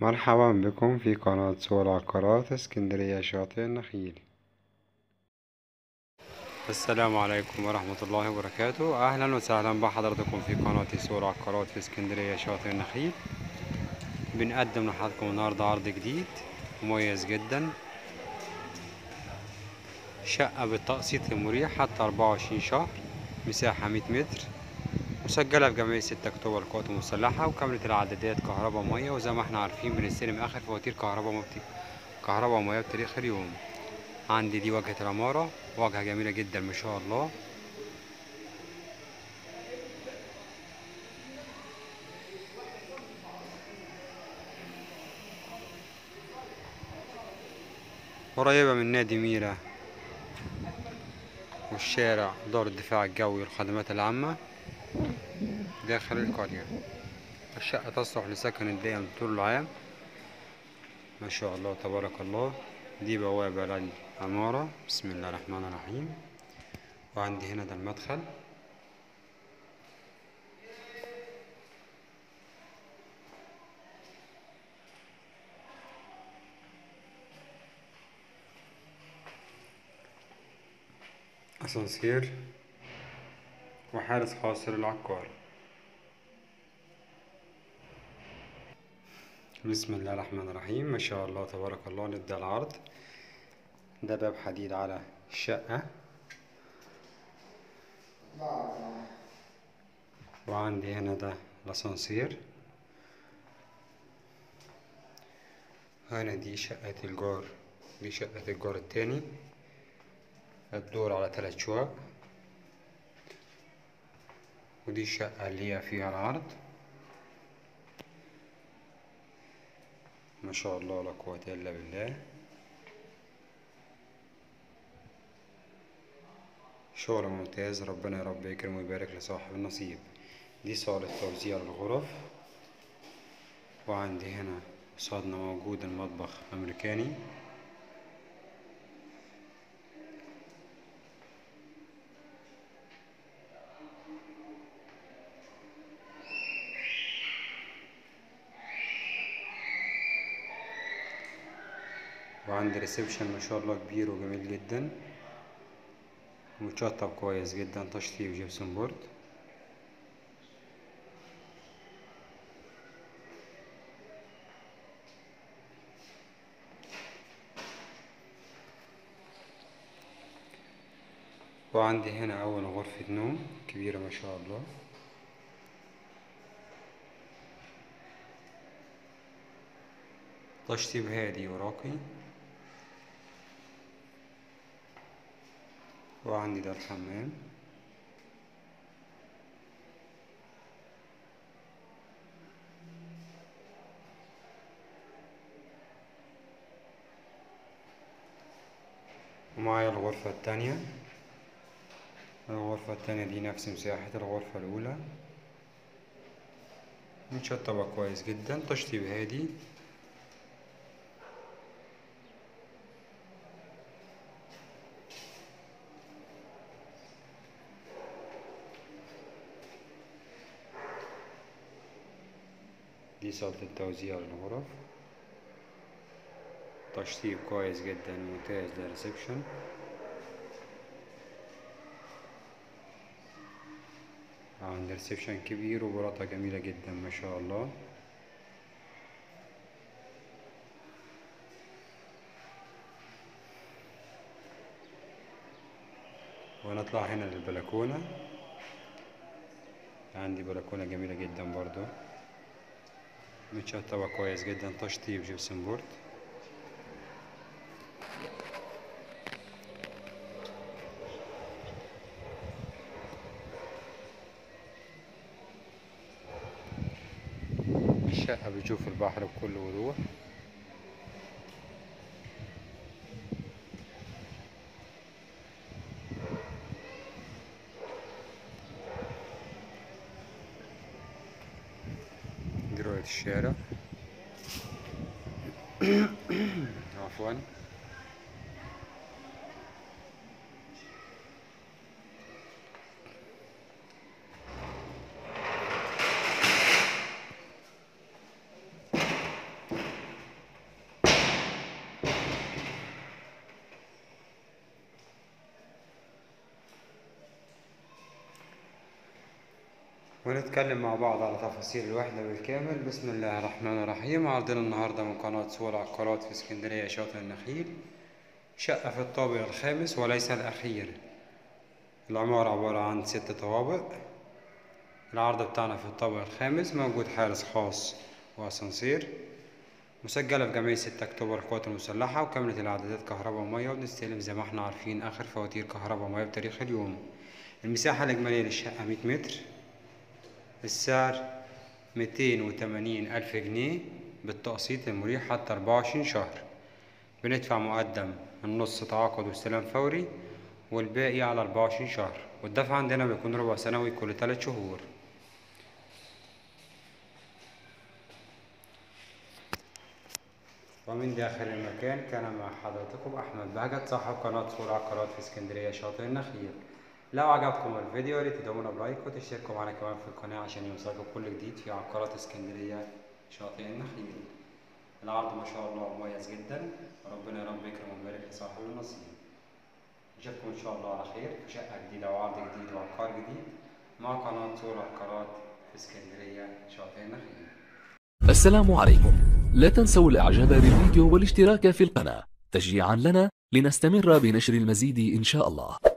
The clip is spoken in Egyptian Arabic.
مرحبا بكم في قناة سوق العقارات اسكندرية شاطئ النخيل السلام عليكم ورحمة الله وبركاته أهلا وسهلا بحضراتكم في قناة سوق العقارات في اسكندرية شاطئ النخيل بنقدم لحضراتكم النهاردة عرض جديد مميز جدا شقة بالتقسيط المريح حتى أربعة وعشرين شهر مساحة مية متر مسجلة في جمعية ستة أكتوبر القوات المسلحة وكاملة العدادات كهرباء ومية وزي ما احنا عارفين بنستلم آخر فواتير كهرباء ومبت... كهرباء ومية بتاريخ اليوم عندي دي واجهة العمارة واجهة جميلة جدا ما شاء الله قريبة من نادي ميرا والشارع دار الدفاع الجوي والخدمات العامة داخل القرية الشقة تصلح لسكن الدائم طول العام ما شاء الله تبارك الله دي بوابة للعمارة بسم الله الرحمن الرحيم وعندي هنا ده المدخل أسانسير وحارس خاص للعقار بسم الله الرحمن الرحيم ما شاء الله تبارك الله نبدأ العرض ده باب حديد على الشقة وعندي هنا ده الأسانسير هنا دي شقة الجار دي شقة الجار التاني الدور على تلات شقق ودي الشقة اللي هي فيها العرض ما شاء الله لا قوة إلا بالله شغل ممتاز ربنا يا رب يكرم ويبارك لصاحب النصيب دي صالة توزيع الغرف وعندي هنا قصادنا موجود المطبخ أمريكاني وعندي ريسبشن ما شاء الله كبير وجميل جدا متشطب كويس جدا تشطيب جبسون بورد وعندي هنا أول غرفة نوم كبيرة ما شاء الله تشطيب هادي وراقي وعندي ده الحمام ومعايا الغرفة التانية الغرفة التانية دي نفس مساحة الغرفة الأولى متشطبة كويس جدا تشطيب هادي دي صالة التوزيع للغرف تشطيب كويس جدا ممتاز للريسبشن عند ريسبشن كبير وبراطة جميلة جدا ما شاء الله ونطلع هنا للبلكونة عندي بلكونة جميلة جدا برضو متشطبة كويس جدا تشطيب جبسن بورد الشقة بتشوف البحر بكل وضوح دي رؤية الشارع عفوا ونتكلم مع بعض على تفاصيل الوحدة بالكامل بسم الله الرحمن الرحيم عرضنا النهاردة من قناة صور عقارات في اسكندرية شاطئ النخيل شقة في الطابق الخامس وليس الأخير العمارة عبارة عن ست طوابق العرض بتاعنا في الطابق الخامس موجود حارس خاص وأسانسير مسجلة في جمعية ستة أكتوبر القوات المسلحة وكاملة الإعدادات كهرباء ومية وبنستلم زي ما احنا عارفين آخر فواتير كهرباء ومية بتاريخ اليوم المساحة الإجمالية للشقة مية متر السعر ميتين وتمانين ألف جنيه بالتقسيط المريح حتى أربعة وعشرين شهر بندفع مقدم النص تعاقد واستلام فوري والباقي على أربعة وعشرين شهر والدفع عندنا بيكون ربع سنوي كل تلات شهور ومن داخل المكان كان مع حضراتكم أحمد بهجت صاحب قناة صور عقارات في اسكندرية شاطئ النخيل لو عجبكم الفيديو ياريت تدعمونا بلايك وتشتركوا معنا كمان في القناة عشان يوصلكم كل جديد في عقارات اسكندرية شاطئ النخيل العرض ما شاء الله مميز جدا وربنا يا رب يكرم ويبارك لصاحب النصيب نشوفكم ان شاء الله على خير في شقة جديدة وعرض جديد وعقار جديد مع قناة صور عقارات في اسكندرية شاطئ النخيل السلام عليكم لا تنسوا الاعجاب بالفيديو والاشتراك في القناة تشجيعا لنا لنستمر بنشر المزيد ان شاء الله